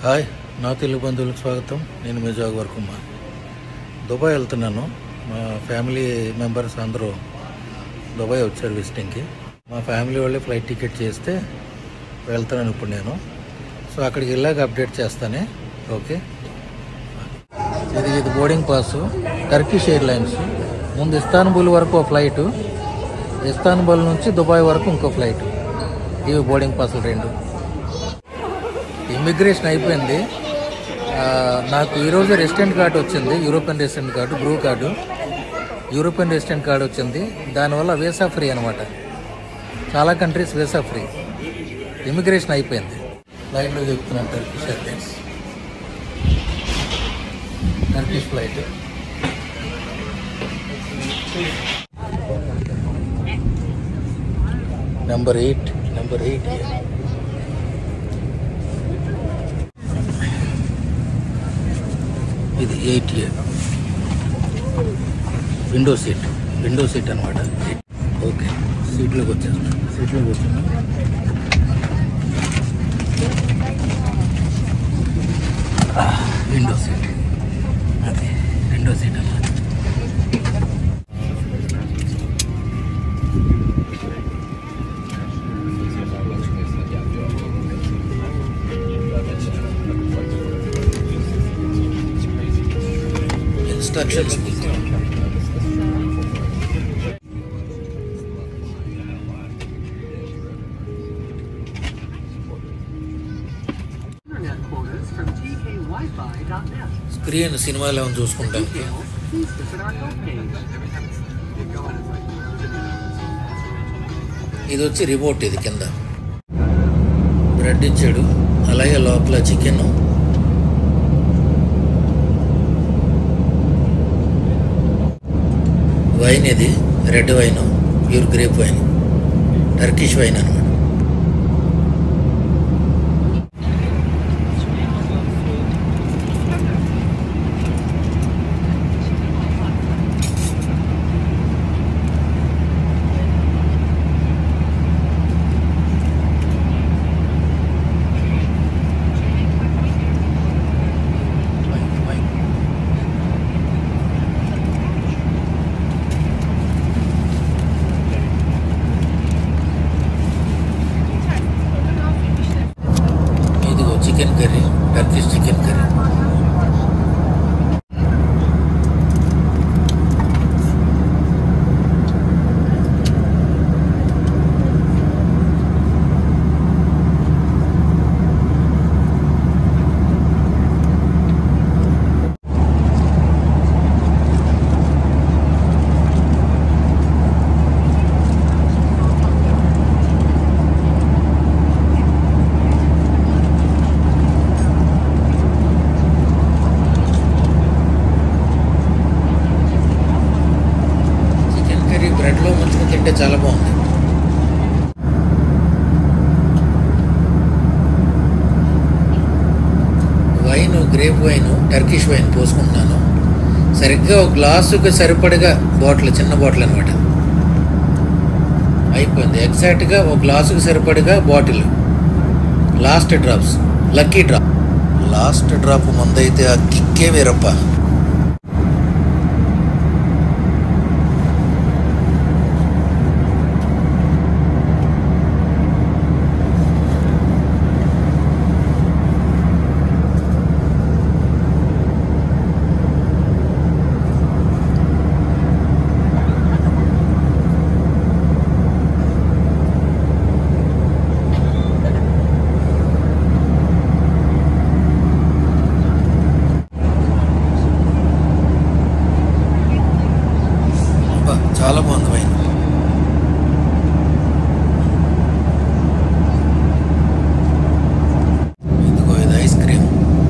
Hi నా తెలుగు బంధువులకు స్వాగతం నేను మీ జోగవర్ కుమార్ దుబాయ్ వెళ్తున్నాను మా ఫ్యామిలీ మెంబర్స్ అందరూ దుబాయ్ వచ్చారు విజిటింగ్కి మా ఫ్యామిలీ వాళ్ళే ఫ్లైట్ టికెట్ చేస్తే వెళ్తున్నాను ఇప్పుడు నేను సో అక్కడికి వెళ్ళాక అప్డేట్ చేస్తానే ఓకే ఇది ఇది బోర్డింగ్ పాస్ టర్కిష్ ఎయిర్లైన్స్ ముందు ఇస్తాన్బుల్ వరకు ఒక ఫ్లైట్ ఇస్తాన్బుల్ నుంచి దుబాయ్ వరకు ఇంకో ఫ్లైట్ ఇవి బోర్డింగ్ పాసులు రెండు ఇమిగ్రేషన్ అయిపోయింది ఆ, నాకు ఈరోజు రెసిడెంట్ కార్డు వచ్చింది యూరోపియన్ రెసిడెంట్ కార్డు బ్రూ కార్డు యూరోపియన్ రెసిడెంట్ కార్డు వచ్చింది దానివల్ల వీసా ఫ్రీ అనమాట చాలా కంట్రీస్ వీసా ఫ్రీ ఇమిగ్రేషన్ అయిపోయింది ఫ్లైట్లో చెప్తున్నాను Turkish Airlines Turkish flight number eight number eight ఇది eight year window seat window seat అనమాట ఓకే సీట్లోకి వచ్చేస్తాం సీట్లోకి వచ్చాను విండో సీట్ అదే విండో సీట్ అనమాట instructions Internet quotas from tkwifi.net. Screen సినిమాలో ఏమైనా చూసుకుంటానికి Details, please visit our homepage. ఇది వచ్చి రిమోట్ ఇది కింద బ్రెడ్ ఇచ్చాడు అలాగే లోపల చికెన్ వైన్ ఇది red wine pure grape wine Turkish wine అనమాట ఇదిగో chicken curry Turkish chicken curry chicken curry బ్రెడ్లో ముంచుకు తింటే చాలా బాగుంది wine grape wine Turkish wine పోసుకుంటున్నాను సరిగ్గా ఒక గ్లాసుకి సరిపడగా బాటిల్ చిన్న బాటిల్ అనమాట అయిపోయింది ఎగ్జాక్ట్గా ఒక గ్లాసుకి సరిపడగా bottle last drops lucky drop last drop ముందైతే ఆ కిక్కే వేరప్ప అబ్బా, చాలా బాగుంది వైన్ ఇదిగో ఇది ఐస్ క్రీమ్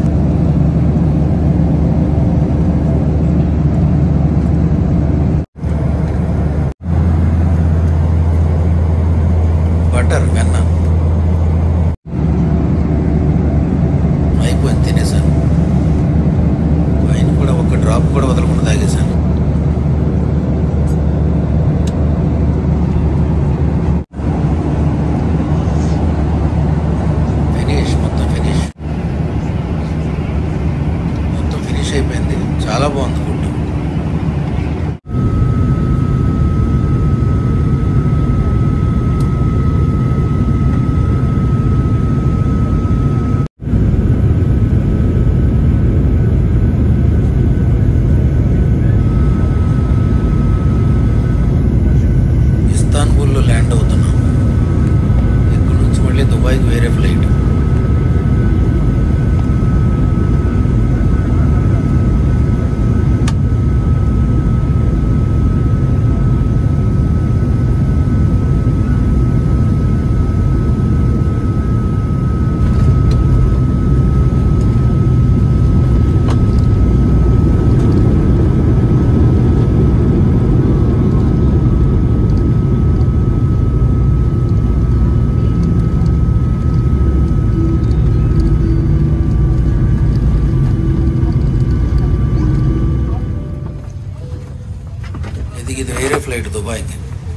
బటర్ వెన్న అయిపోయింది తినేసాను వైన్ కూడా ఒక డ్రాప్ కూడా వదలకుండా తాగేశాను ఇస్తాన్బుల్లో ల్యాండ్ అవుతున్నాం ఇక్కడ నుంచి మళ్ళీ దుబాయ్కి వేరే ఫ్లైట్ ఇది ఇది వేరే ఫ్లైట్ దుబాయ్కి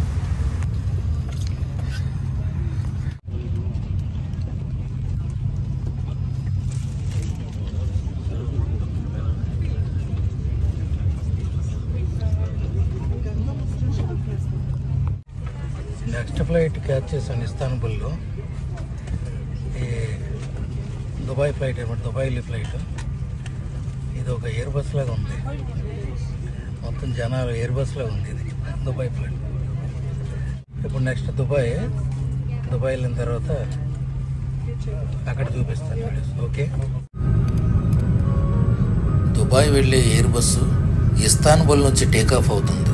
నెక్స్ట్ ఫ్లైట్ క్యాచ్ చేశాను ఇస్తాన్బుల్లో ఈ దుబాయ్ ఫ్లైట్ అనమాట దుబాయ్ ఫ్లైట్ ఇది ఒక ఎయిర్ బస్ లాగా ఉంది మొత్తం జనాలు ఎయిర్ బస్ లాగా ఉంది ఇది దుబాయ్ ఫ్లైట్ ఇప్పుడు నెక్స్ట్ దుబాయ్ దుబాయ్ వెళ్ళిన తర్వాత అక్కడ చూపిస్తాను వీడియోస్ ఓకే దుబాయ్ వెళ్ళే ఎయిర్ బస్సు ఇస్తాన్బుల్ నుంచి టేకాఫ్ అవుతుంది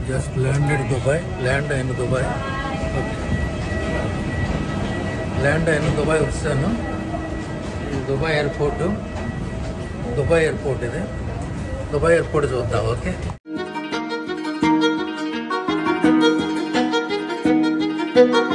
జస్ట్ ల్యాండెడ్ దుబాయ్ ల్యాండ్ అయిన దుబాయ్ ఓకే ల్యాండ్ అయిన దుబాయ్ వచ్చాను ఇది దుబాయ్ ఎయిర్పోర్టు దుబాయ్ ఎయిర్పోర్ట్ ఇది దుబాయ్ ఎయిర్పోర్ట్ చూద్దాం ఓకే thank you